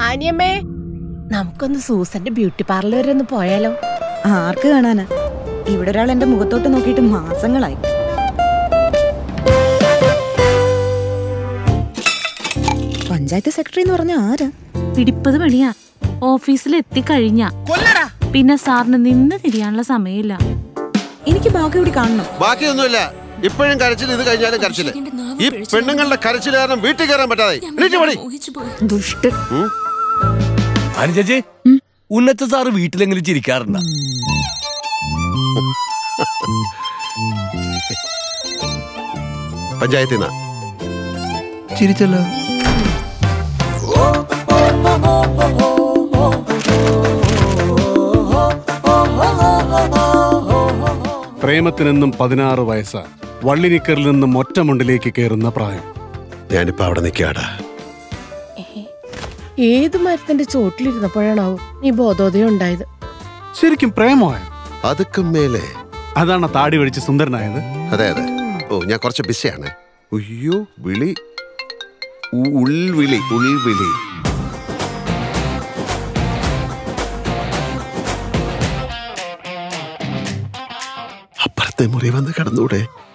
ആനിയമ്മേ നമുക്കൊന്ന് സൂസന്റെ beauty parlour വരെ ഒന്ന് പോയാലോ ആർക്ക് കാണാനാ ഇവിടെ ഒരാൾ എന്റെ മുഖത്തോട്ട് നോക്കിയിട്ട് മാസങ്ങളായി പഞ്ചായത്ത് സെക്രട്ടറി എന്ന് പറഞ്ഞ ആരാ പിടിപ്പത് പണിയാ ഓഫീസിൽ എത്തിക്കഴിഞ്ഞ പിന്നെ സാറിന് നിന്ന് തിരിയാനുള്ള സമയമില്ല എനിക്ക് ബാക്കി കൂടി കാണണം ബാക്കിയൊന്നുമില്ല ഇപ്പോഴും കരച്ചിൽ ഇത് കഴിഞ്ഞാലും കരച്ചില് ഈ പെണ്ണുങ്ങളുടെ കരച്ചിൽ കാരണം വീട്ടിൽ കയറാൻ പറ്റാതെ എണീറ്റ് പണി ദുഷ്ടൻ അനുചേച്ചി ഉന്നച്ച സാറ് വീട്ടിലെങ്കിലും ചിരിക്കാറുണ്ട പഞ്ചായത്തിൽ നിന്നാ ചിരിച്ചല്ലോ പ്രേമത്തിനെന്നും പതിനാറ് വയസ്സാ വള്ളിനിക്കറിൽ നിന്നും ഒറ്റമുണ്ടിലേക്ക് കയറുന്ന പ്രായം ഞാനിപ്പോ അവിടെ നിൽക്കാടാ ഏത് മരത്തിന്റെ ചോട്ടിലിരുന്നപ്പോഴാണാവും നീ ബോധോദയം ഉണ്ടായത് ശരിക്കും പ്രേമമായോ അതുക്കും മേലെ അതാണ് താടി വടിച്ച് സുന്ദരനായത് അതെ അതെ ഓ ഞാൻ കുറച്ച് ബിസിയാണ് അയ്യോ വിളി ഉ- ഉൾവിളി ഉൾവിളി അപ്പുറത്തെ മുറി വന്ന് കിടന്നൂടെ